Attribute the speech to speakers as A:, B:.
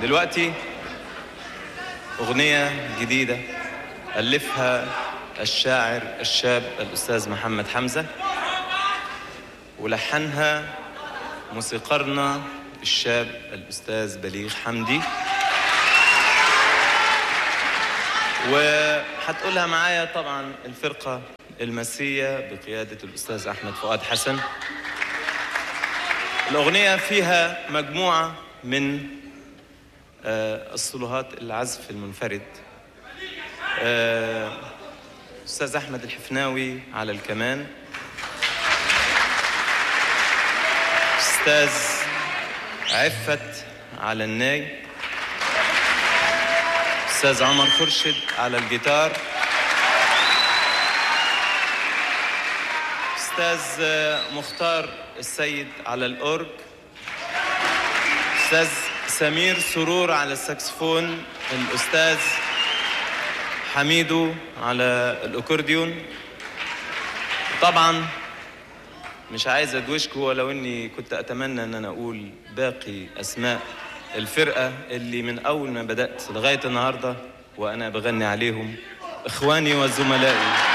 A: دلوقتي أغنية جديدة ألفها الشاعر الشاب الأستاذ محمد حمزة ولحنها موسيقارنا الشاب الأستاذ بليغ حمدي وهتقولها معايا طبعا الفرقة المسية بقيادة الأستاذ أحمد فؤاد حسن الأغنية فيها مجموعة من آه، الصلوهات العزف المنفرد آه، أستاذ أحمد الحفناوي على الكمان أستاذ عفت على الناي أستاذ عمر خرشد على الجيتار أستاذ مختار السيد على الأورج أستاذ سمير سرور على الساكسفون الأستاذ حميدو على الأكورديون طبعا مش عايز ادوشكم ولو اني كنت اتمنى ان انا اقول باقي اسماء الفرقه اللي من اول ما بدات لغايه النهارده وانا بغني عليهم اخواني وزملائي